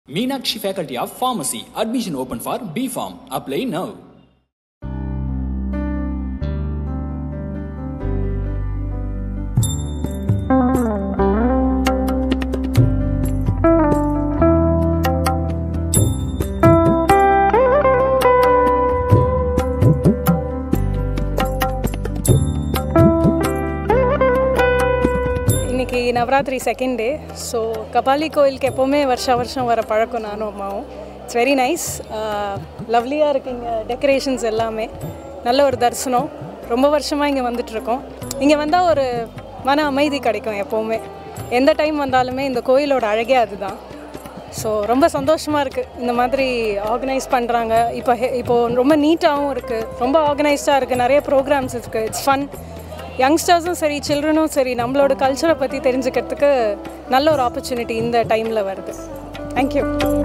Meenakshi Faculty of Pharmacy. Admission open for B Farm. Apply now. இன்னைக்கு Navaratri second day so Kapali கோயிலுக்கு எப்போவுமே வருஷம் வருஷம் வர பழக்கம் நானும் அம்மாவும் இட்ஸ் வெரி நைஸ் லவ்லியாக இருக்குங்க டெக்கரேஷன்ஸ் எல்லாமே நல்ல ஒரு தரிசனம் ரொம்ப வருஷமாக இங்கே வந்துட்டுருக்கோம் இங்கே வந்தால் ஒரு மன அமைதி கிடைக்கும் எப்போவுமே எந்த டைம் வந்தாலுமே இந்த கோயிலோட அழகே அதுதான் ஸோ ரொம்ப சந்தோஷமாக இருக்குது இந்த மாதிரி ஆர்கனைஸ் பண்ணுறாங்க இப்போ ஹெ- இப்போ ரொம்ப நீட்டாகவும் இருக்குது ரொம்ப ஆர்கனைஸ்டாக இருக்குது நிறைய ப்ரோக்ராம்ஸ் இருக்குது இட்ஸ் ஃபன் யங்ஸ்டர்ஸும் சரி சில்ட்ரனும் சரி நம்மளோட கல்ச்சரை பற்றி தெரிஞ்சுக்கிறதுக்கு நல்ல ஒரு ஆப்பர்ச்சுனிட்டி இந்த டைமில் வருது தேங்க்யூ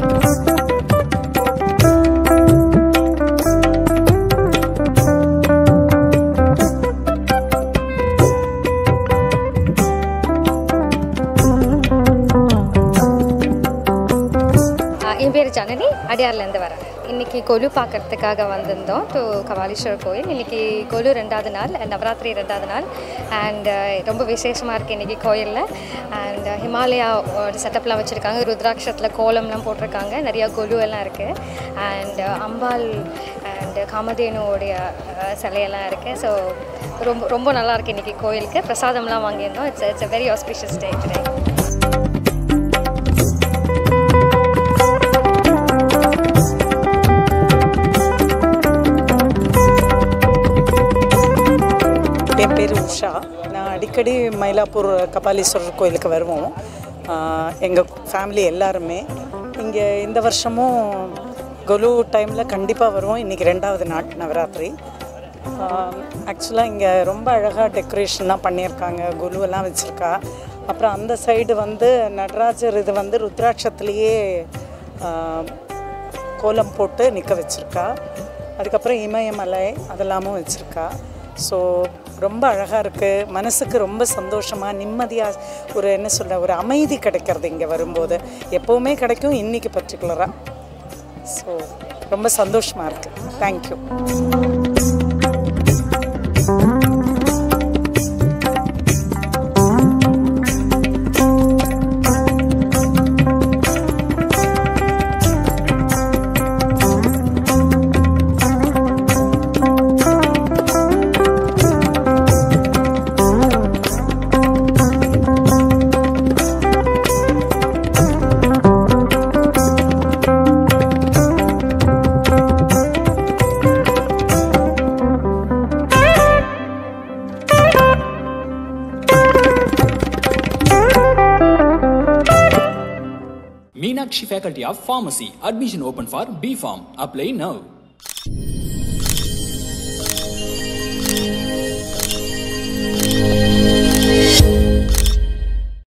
ஆ, என் பேர் ஜனனி அடியார்லேருந்து வரேன் இன்றைக்கி கொலு பார்க்கறதுக்காக வந்திருந்தோம் டு கபாலீஸ்வரர் கோயில் இன்றைக்கி கொலு ரெண்டாவது நாள் நவராத்திரி ரெண்டாவது நாள் அண்ட் ரொம்ப விசேஷமாக இருக்குது இன்றைக்கி கோயிலில் அண்ட் ஹிமாலயா ஒரு செட்டப்லாம் வச்சுருக்காங்க ருத்ராட்சத்தில் கோலம்லாம் போட்டிருக்காங்க நிறையா கொலு எல்லாம் இருக்குது அண்ட் அம்பாள் அண்ட் காமதேனுவோடைய அஹ், சிலையெல்லாம் இருக்குது ஸோ ரொம்ப ரொம்ப நல்லா இருக்கு இன்றைக்கி கோயிலுக்கு பிரசாதம்லாம் வாங்கியிருந்தோம் it's it's a very auspicious day today என் பேர் உஷா நான் அடிக்கடி மயிலாப்பூர் கபாலீஸ்வரர் கோயிலுக்கு வருவோம் எங்கள் ஃபேமிலி எல்லாருமே இங்கே இந்த வருஷமும் கொலு டைமில் கண்டிப்பாக வருவோம் இன்றைக்கி ரெண்டாவது நாள் நவராத்திரி ஆக்சுவலாக இங்கே ரொம்ப அழகாக டெக்கரேஷன்லாம் பண்ணியிருக்காங்க கொலுவெல்லாம் வச்சுருக்கா அப்புறம் அந்த சைடு வந்து நடராஜர் இது வந்து ருத்ராட்சத்துலேயே கோலம் போட்டு நிற்க வச்சுருக்கா அதுக்கப்புறம் இமயமலை அதெல்லாமும் வச்சுருக்கா ஸோ ரொம்ப அழகாக இருக்குது மனசுக்கு ரொம்ப சந்தோஷமாக நிம்மதியாக ஒரு என்ன சொல்ற ஒரு அமைதி கிடைக்கிறது இங்கே வரும்போது எப்போவுமே கிடைக்கும் இன்றைக்கி பர்டிகுலராக ஸோ ரொம்ப சந்தோஷமாக இருக்குது thank you Meenakshi Faculty of Pharmacy. Admission open for B Farm. Apply now.